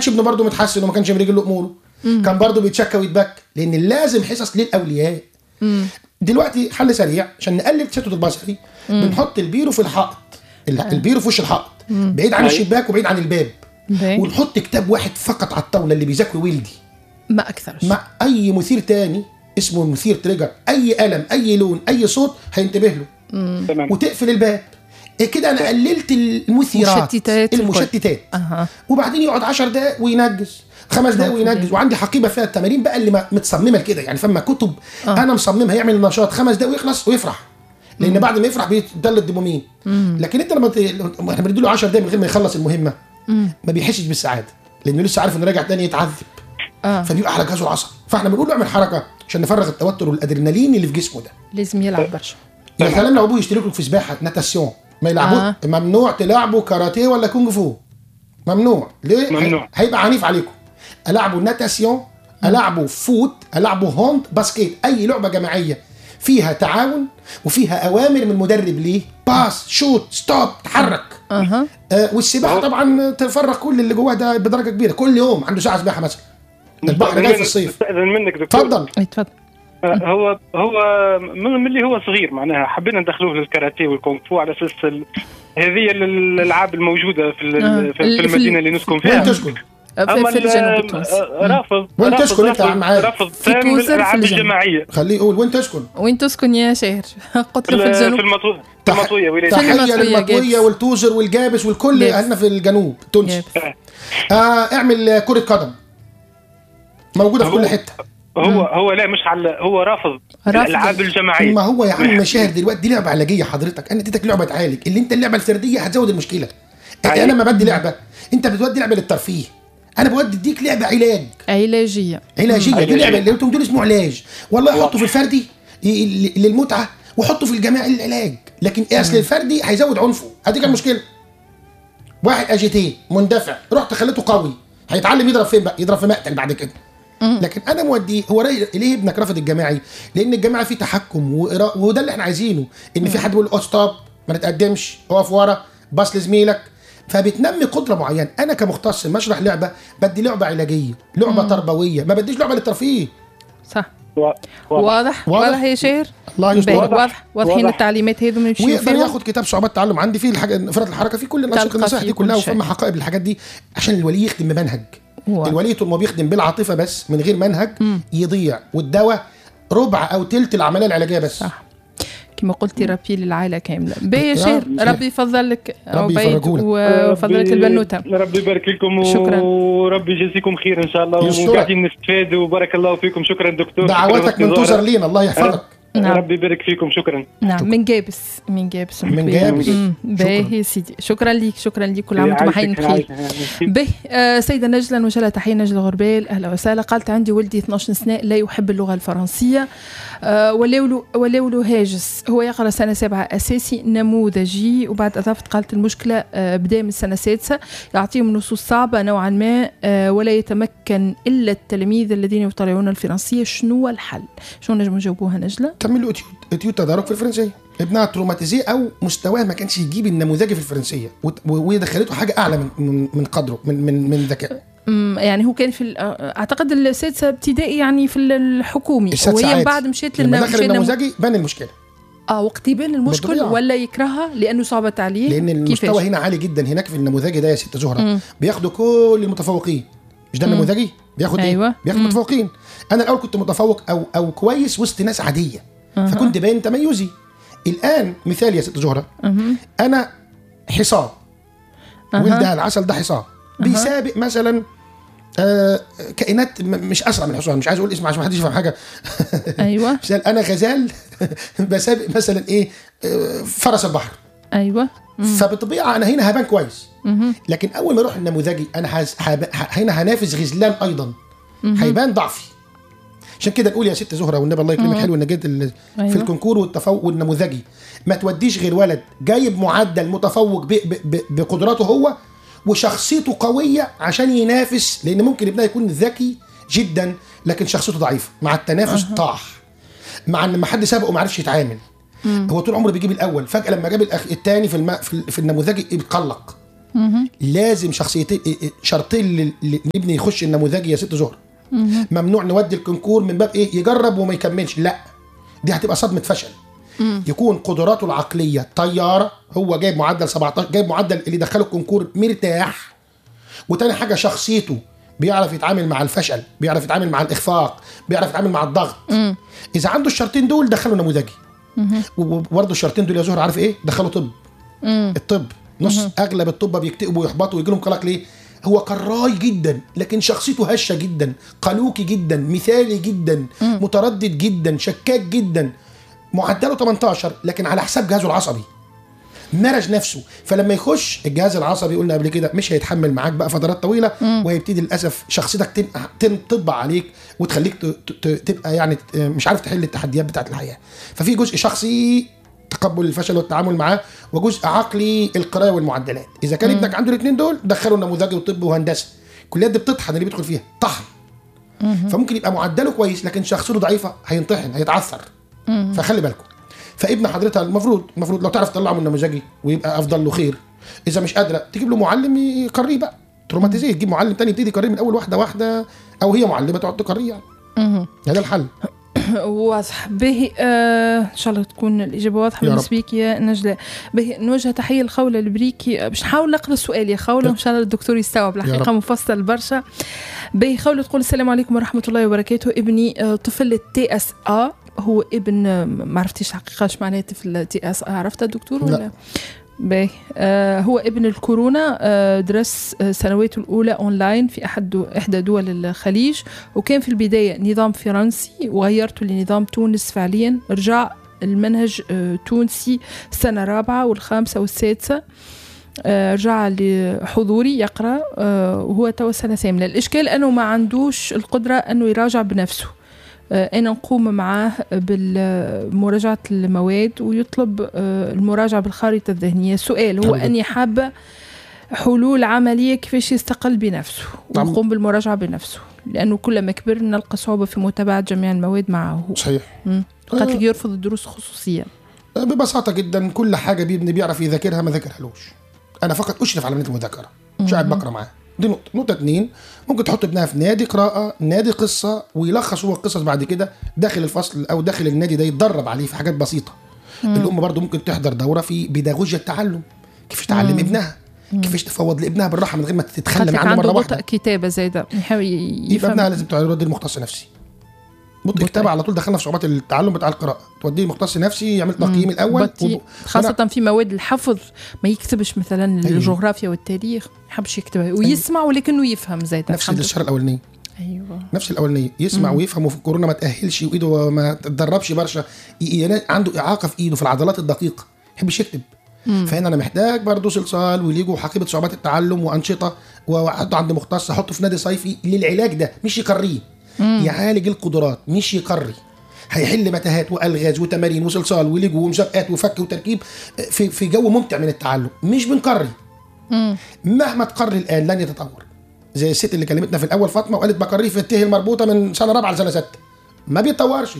كانش ابنه برضه متحسن وما كانش مريجل له اموره كان برضه بيتشكى ويتبكى لان لازم حصص للاولياء دلوقتي حل سريع عشان نقلل التشتت البصري بنحط البيرو في الحائط ال- البيرو في وش الحائط بعيد عن أي. الشباك وبعيد عن الباب باهي. ونحط كتاب واحد فقط على الطاوله اللي بيذاكره ولدي ما اكثرش مع اي مثير تاني اسمه مثير تريجر اي قلم اي لون اي صوت هينتبه له تمام وتقفل الباب إيه كده انا قللت المثيرات مشتتات الكل. المشتتات اها وبعدين يقعد 10 دقائق وينجز خمس دقائق مفهوم. وينجز وعندي حقيبه فيها التمارين بقى اللي م- متصممه لكده يعني فما كتب آه. انا مصممها يعمل نشاط خمس دقائق ويخلص ويفرح لان بعد ما يفرح بيتدل الدوبامين لكن انت لما ت... احنا بنديله 10 دقائق من غير ما يخلص المهمه ما بيحسش بالسعاده لانه لسه عارف انه راجع تاني يتعذب اه فبيبقى على جهازه العصبي فاحنا بنقول له اعمل حركه عشان نفرغ التوتر والادرينالين اللي في جسمه ده لازم يلعب برشا يا سلام لو ابوه يشترك لك في سباحه ناتاسيون ما يلعبوا آه. آه. ممنوع تلعبوا كاراتيه ولا كونغ فو ممنوع ليه ممنوع. هي- هيبقى عنيف عليكم العبوا ناتاسيون العبوا فوت العبوا هوند باسكيت اي لعبه جماعيه فيها تعاون وفيها اوامر من مدرب ليه باس شوت ستوب تحرك اها آه والسباحه طبعا تفرغ كل اللي جواه ده بدرجه كبيره كل يوم عنده ساعه سباحه مثلا البحر جاي في الصيف استاذن منك دكتور اتفضل اي تفضل آه، هو هو من من اللي هو صغير معناها حبينا ندخلوه للكاراتيه والكونغ فو على اساس ال... هذه الالعاب الموجوده في, ال... آه، في, اللي في في المدينه ال- اللي نسكن وين فيها تسكن اما في, في ال- الجنوب التونسي آه، رافض وين رافض- تسكن أنت يا عم عادل؟ رافض في تام توزر في الالعاب الجنوب. الجماعيه خليه يقول وين تسكن وين تسكن يا شاهر قلت في له في ال- في الجنوب المطويه في تح- المطويه ولايه تحية تحيه المطوية للمطويه جابس. والتوزر والجابس والكل جابس. اهلنا في الجنوب التونسي جابس. آه اعمل كره قدم موجوده في هو- كل حته هو هو لا مش على هو رافض رافض. الالعاب الجماعيه ما هو يا عم مشاهر دلوقتي دي لعبه علاجيه حضرتك انا اديتك لعبه تعالج اللي انت اللعبه الفرديه هتزود المشكله أيوة. انا لما بدي لعبه انت بتودي لعبه للترفيه انا بودي اديك لعبه علاج علاجيه علاجيه دي علاجية. لعبه اللي انتم دول اسمه علاج والله حطه في الفردي ي- ل- للمتعه وحطه في الجماعي للعلاج لكن اصل الفردي هيزود عنفه هديك المشكله واحد اجيتيه مندفع رحت خليته قوي هيتعلم يضرب فين بقى يضرب في مقتل بعد كده لكن انا موديه هو راي- ليه ابنك رفض الجماعي لان الجماعي فيه تحكم وإرا- وده اللي احنا عايزينه ان في حد بيقول اه ستوب ما نتقدمش اقف ورا باص لزميلك فبتنمي قدره معينه انا كمختص لما اشرح لعبه بدي لعبه علاجيه لعبه تربويه ما بديش لعبه للترفيه صح و- واضح. واضح واضح. واضح يا شاهر الله يستر. باهي، واضح. واضح واضحين واضح. التعليمات هذو نمشيو ويقدر فيهم ياخد كتاب صعوبات التعلم عندي فيه الحاجه انفراد الحركه في كل النشاط تلقى النصائح فيه دي كل كلها شيء. وفما حقائب الحاجات دي عشان الولي يخدم بمنهج هو. الولي طول ما بيخدم بالعاطفه بس من غير منهج يضيع والدواء ربع او تلت العمليه العلاجيه بس صح كما قلتي ربي للعائله كامله باهي يا آه، شهر شهر. ربي يفضل لك ربي عبيد يفرجولك. وفضل لك ربي- البنوته ربي يبارك لكم شكراً. وربي يجازيكم خير ان شاء الله يسترك. وقاعدين نستفادوا وبارك الله فيكم شكرا دكتور دعواتك شكراً منتظر زهرة. لينا الله يحفظك نعم. ربي يبارك فيكم شكرا نعم من جابس من جابس من القبيلة. جابس. مم، باهي شكراً. يا سيدي شكرا ليك شكرا ليك كل عام وانتم يعيشك- حيين بخير يعيشك. به آه سيدة نجلة نوجه تحية نجلة غربال أهلا وسهلا قالت عندي ولدي 12 سنة لا يحب اللغة الفرنسية آه ولولو ولولو هاجس هو يقرأ سنة سبعة أساسي نموذجي وبعد أضافت قالت المشكلة آه بدأ من السنة السادسة يعطيهم نصوص صعبة نوعا ما آه ولا يتمكن إلا التلاميذ الذين يطالعون الفرنسية شنو هو الحل شنو نجم نجاوبوها نجلة تعمل له اتيود- اتيود تدارك في الفرنسيه ابنها تروماتيزيه او مستواه ما كانش يجيب النموذجي في الفرنسيه وت- وهي دخلته حاجه اعلى من من, من قدره من من من ذكائه أمم، يعني هو كان في ال- آه، اعتقد السادسه ابتدائي يعني في الحكومي السادسة وهي من عادي. بعد مشيت لما للنا دخل مشينا النموذجي بان المشكله اه وقت يبان المشكل بالطبيعة. ولا يكرهها لانه صعبت عليه لان المستوى كيفاش؟ هنا عالي جدا هناك في النموذجي ده يا ست زهره مم. بياخدوا كل المتفوقين مش ده النموذجي بياخد أيوة. ايه بياخد مم. متفوقين انا الاول كنت متفوق او او كويس وسط ناس عاديه أها. فكنت باين تميزي الان مثال يا ست زهره مهم. انا حصان أها. ولدها العسل ده حصان بيسابق مثلا آه كائنات م- مش اسرع من الحصان مش عايز اقول اسم عشان ما حدش يفهم حاجه ايوه مثال انا غزال بسابق مثلا ايه آه فرس البحر ايوه فبالطبيعه انا هنا هبان كويس مهم. لكن اول ما اروح النموذجي انا هز... هب... ه- هنا هنافس غزلان ايضا هيبان ضعفي عشان كده نقول يا ست زهره والنبي الله يكرمك حلو انك جيت ال... أيوة. في الكونكور والتفوق والنموذجي ما توديش غير ولد جايب معدل متفوق ب... ب... ب... بقدراته هو وشخصيته قويه عشان ينافس لان ممكن ابنها يكون ذكي جدا لكن شخصيته ضعيفه مع التنافس طاح مع ان لما حد سابقه ما عرفش يتعامل هو طول عمره بيجيب الاول فجاه لما جاب الأخ... الثاني في الم... في, ال- في النموذجي بيتقلق لازم شخصيتين إيه، إيه، شرطين لل- لل- لابني يخش النموذجي يا ست زهر ممنوع نودي الكونكور من باب ايه يجرب وما يكملش لا دي هتبقى صدمه فشل يكون قدراته العقليه طياره هو جايب معدل 17 جايب معدل اللي دخله الكونكور مرتاح وتاني حاجه شخصيته بيعرف يتعامل مع الفشل بيعرف يتعامل مع الاخفاق بيعرف يتعامل مع الضغط اذا عنده الشرطين دول دخله نموذجي وبرضه الشرطين دول يا زهر عارف ايه دخلوا طب الطب نص اغلب الطب بيكتئبوا ويحبطوا ويجي لهم قلق ليه هو قراي جدا لكن شخصيته هشه جدا قلوكي جدا مثالي جدا متردد جدا شكاك جدا معدله 18 لكن على حساب جهازه العصبي مرج نفسه فلما يخش الجهاز العصبي قلنا قبل كده مش هيتحمل معاك بقى فترات طويله وهيبتدي للاسف شخصيتك تن... تن... تطبع عليك وتخليك ت... ت... تبقى يعني ت- مش عارف تحل التحديات بتاعت الحياه ففي جزء شخصي تقبل الفشل والتعامل معاه وجزء عقلي القرايه والمعدلات اذا كان ابنك عنده الاثنين دول دخله نموذجي وطب وهندسه الكليات دي بتطحن اللي بيدخل فيها طحن فممكن يبقى معدله كويس لكن شخصيته ضعيفه هينطحن هيتعثر فخلي بالكم فابن حضرتها المفروض المفروض لو تعرف تطلعه من نموذجي ويبقى افضل له خير اذا مش قادره تجيب له معلم يقريه بقى تروماتيزيه تجيب معلم تاني يبتدي يقريه من اول واحده واحده او هي معلمه تقعد تقريه يعني هذا الحل واضح به آه ان شاء الله تكون الاجابه واضحه يا رب. بالنسبه لك يا نجلاء به نوجه تحيه لخوله البريكي آه، باش نحاول نقرا السؤال يا خوله وان شاء الله الدكتور يستوعب الحقيقه رب. مفصل برشا به خوله تقول السلام عليكم ورحمه الله وبركاته ابني آه، طفل التي اس ا هو ابن آه، ما عرفتيش حقيقه ايش معناه طفل تي اس ا عرفتها دكتور لا. ولا باهي آه هو ابن الكورونا آه درس آه سنواته الأولى أونلاين في أحد دو إحدى دول الخليج وكان في البداية نظام فرنسي وغيرته لنظام تونس فعليا رجع المنهج آه تونسي السنة الرابعة والخامسة والسادسة آه رجع لحضوري يقرأ آه وهو توا سنة ثامنة الإشكال أنه ما عندوش القدرة أنه يراجع بنفسه آه، أنا نقوم معاه بمراجعة المواد ويطلب آه، المراجعة بالخارطة الذهنية السؤال هو طبعاً. أني حابة حلول عملية كيفاش يستقل بنفسه نعم. ويقوم بالمراجعة بنفسه لأنه كلما كبر نلقى صعوبة في متابعة جميع المواد معه هو صحيح مم. قالت آه. لك يرفض الدروس الخصوصية ببساطه جدا كل حاجه بيبني بيعرف يذاكرها ما ذاكرهالوش انا فقط اشرف على عمليه المذاكره مش قاعد بقرا معاه دي نقطه نقطه اتنين ممكن تحط ابنها في نادي قراءه نادي قصه ويلخص هو القصص بعد كده داخل الفصل او داخل النادي ده يتدرب عليه في حاجات بسيطه الام برضو ممكن تحضر دوره في بيداغوجيا التعلم كيفاش تعلم ابنها كيفاش تفوض لابنها بالراحه من غير ما قالت تتخلى لك عنه عنده مره بطء واحده كتابة زايدة يحاول يبقى يفهم ابنها لازم توديه المختص نفسي بطء كتابه على طول دخلنا في صعوبات التعلم بتاع القراءه توديه مختص نفسي يعمل تقييم الاول بطيء وب- خاصة في مواد الحفظ ما يكتبش مثلا أيوة. الجغرافيا والتاريخ ما يحبش يكتبها ويسمع ولكنه يفهم زايد نفس الشهر الاولانيه ايوه نفس الاولانيه يسمع ويفهم وفي الكورونا ما تاهلش وايده ما تتدربش برشا ي- ي- عنده اعاقه في ايده في العضلات الدقيقه ما يحبش يكتب فهنا انا محتاج برضه صلصال وليجو حقيبه صعوبات التعلم وانشطه واحطه عند مختص احطه في نادي صيفي للعلاج ده مش يقريه يعالج القدرات مش يقري هيحل متاهات والغاز وتمارين وصلصال وليجو ومسابقات وفك وتركيب في في جو ممتع من التعلم مش بنقري مهما تقري الان لن يتطور زي الست اللي كلمتنا في الاول فاطمه وقالت بقريه في الته المربوطه من سنه رابعه لسنه سته ما بيتطورش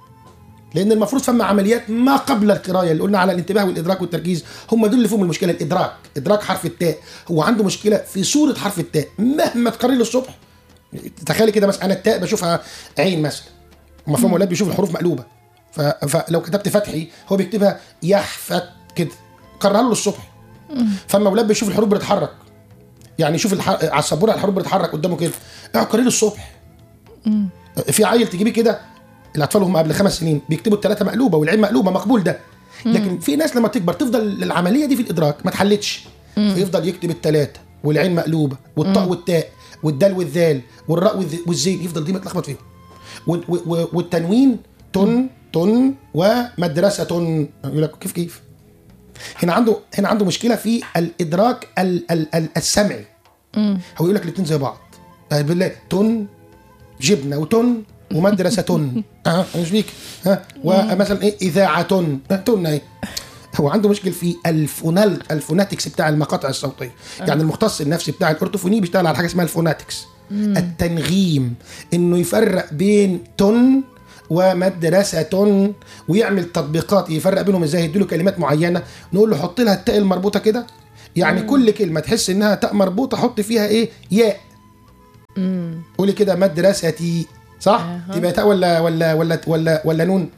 لان المفروض فما عمليات ما قبل القرايه اللي قلنا على الانتباه والادراك والتركيز هم دول اللي فيهم المشكله الادراك ادراك حرف التاء هو عنده مشكله في صوره حرف التاء مهما تقري له الصبح تخيلي كده مثلا انا التاء بشوفها عين مثلا مفهوم اولاد بيشوف الحروف مقلوبه ف... فلو كتبت فتحي هو بيكتبها يحفت كده قرر له الصبح فاما اولاد بيشوف الحروف بتتحرك يعني يشوف الح... على السبوره الحروف بتتحرك قدامه كده اعقري له الصبح في عيل تجيبيه كده الاطفال هم قبل خمس سنين بيكتبوا الثلاثه مقلوبه والعين مقلوبه مقبول ده لكن في ناس لما تكبر تفضل العمليه دي في الادراك ما اتحلتش فيفضل يكتب الثلاثه والعين مقلوبه والطاء والتاء والدال والذال والراء والذ- والزين يفضل دي متلخبط فيهم وال- و- و- والتنوين تن تن ومدرسه يقول لك كيف كيف هنا عنده هنا عنده مشكله في الادراك ال ال ال السمعي هو يقول لك الاثنين زي بعض آه، بالله تن جبنه وتن ومدرسه تن اه مش بيك ها ومثلا ايه اذاعه تن آه، تن اهي هو عنده مشكل في الفونال الفوناتكس بتاع المقاطع الصوتيه يعني المختص النفسي بتاع الاورتوفوني بيشتغل على حاجه اسمها الفوناتكس التنغيم انه يفرق بين تن ومدرسة تن ويعمل تطبيقات يفرق بينهم ازاي يديله كلمات معينة نقول له حط لها التاء المربوطة كده يعني كل كلمه تحس انها تاء مربوطه حط فيها ايه ياء قولي كده مدرستي صح أها. تبقى تاء ولا ولا ولا ولا ولا نون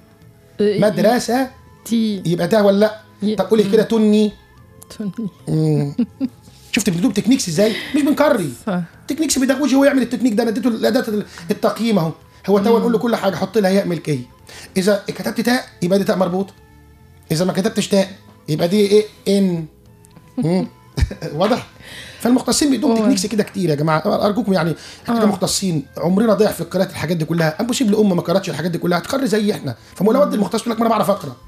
مدرسه تي يبقى تاء ولا لا ي- طب قولي كده تني توني مم. شفت بنكتب تكنيكس ازاي مش بنكري صح تكنيكس بيدغوجي هو يعمل التكنيك ده انا اديته الاداه التقييم اهو هو تو نقول له كل حاجه حط لها ياء ملكيه اذا كتبت تاء يبقى دي تاء مربوطه اذا ما كتبتش تاء يبقى دي ايه ان مم. واضح فالمختصين بيدوم هو- تكنيكس كده كتير يا جماعه ارجوكم يعني احنا آه. مختصين عمرنا ضيع في قراءه الحاجات دي كلها امبوسيبل امه ما قراتش الحاجات دي كلها هتقري زي احنا فمولى ود المختص يقول لك ما انا بعرف اقرا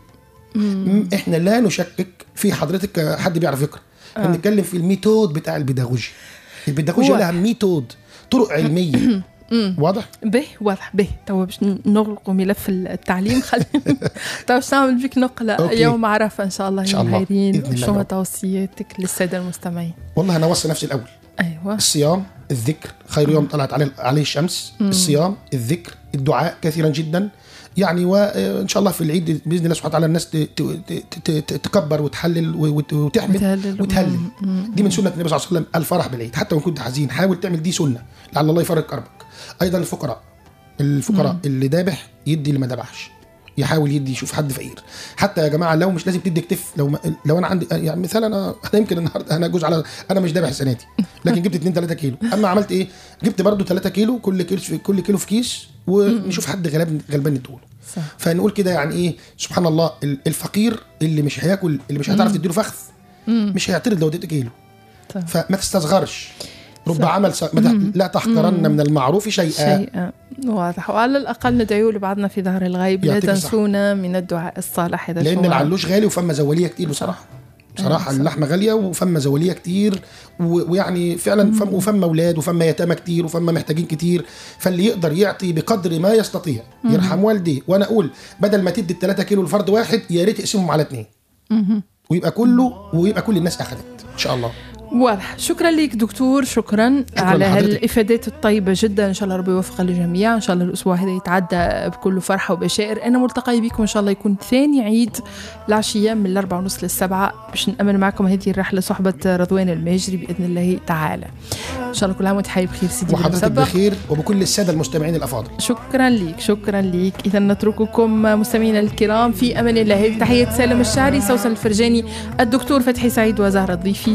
مم، احنا لا نشكك في حضرتك حد بيعرف يقرا احنا بنتكلم في الميثود بتاع البيداغوجي البيداغوجيا واضح. لها ميثود طرق علميه واضح به واضح به توا باش نغلقوا ملف التعليم خلينا توا باش نعمل بك نقله أوكي. يوم عرفه ان شاء الله إن شاء الله. هايرين بإذن الله شو رب. توصياتك للساده المستمعين والله انا اوصي نفسي الاول ايوه الصيام الذكر خير يوم طلعت عليه عليه الشمس الصيام الذكر الدعاء كثيرا جدا يعني وان شاء الله في العيد باذن الله سبحانه وتعالى الناس ت- ت- ت- ت- تكبر وتحلل وت- وتحمد وتهلل. وتهلل مم. دي من سنه النبي صلى الله عليه وسلم الفرح بالعيد حتى وان كنت حزين حاول تعمل دي سنه لعل الله يفرج كربك ايضا الفقراء الفقراء اللي ذابح يدي اللي ما ذبحش يحاول يدي يشوف حد فقير حتى يا جماعه لو مش لازم تدي كتف لو ما لو انا عندي يعني مثال انا انا يمكن النهارده انا جوز على انا مش ذابح السنه دي لكن جبت 2 3 كيلو اما عملت ايه جبت برضو 3 كيلو كل كيلو في كل كيلو في كيس ونشوف حد غلبان غلبان ندوله صح فنقول كده يعني ايه سبحان الله ال- الفقير اللي مش هياكل اللي مش هتعرف تديله فخذ مش هيعترض لو اديته كيلو صح. فما تستصغرش رب صح. عمل س... ما ت- لا تحقرن من المعروف شيئا شيء واضح وعلى الاقل ندعو لبعضنا في ظهر الغيب لا يعطيك الصحة. تنسونا من الدعاء الصالح هذا لان شو العلوش غالي وفما زوليه كتير بصراحه بصراحه صح. اللحمه غاليه وفما زوليه كتير و- ويعني فعلا فم وفما اولاد وفما يتامى كتير وفما محتاجين كتير فاللي يقدر يعطي بقدر ما يستطيع يرحم والديه وانا اقول بدل ما تدي الثلاثة كيلو لفرد واحد يا ريت تقسمهم على اثنين ويبقى كله ويبقى كل الناس اخذت ان شاء الله واضح شكرا لك دكتور شكرا, شكراً على لحضرتك. هالافادات الطيبه جدا ان شاء الله ربي يوفق الجميع ان شاء الله الاسبوع هذا يتعدى بكل فرحه وبشائر انا ملتقي بكم ان شاء الله يكون ثاني عيد العشيه من الاربعة ونص للسبعة باش نامن معكم هذه الرحله صحبه رضوان الماجري باذن الله تعالى ان شاء الله كل عام وانت حي بخير سيدي وحضرتك المسبق. بخير وبكل الساده المستمعين الافاضل شكرا لك شكرا لك اذا نترككم مستمعينا الكرام في امان الله هذه تحيه سالم الشعري سوسن الفرجاني الدكتور فتحي سعيد وزهره الضيفي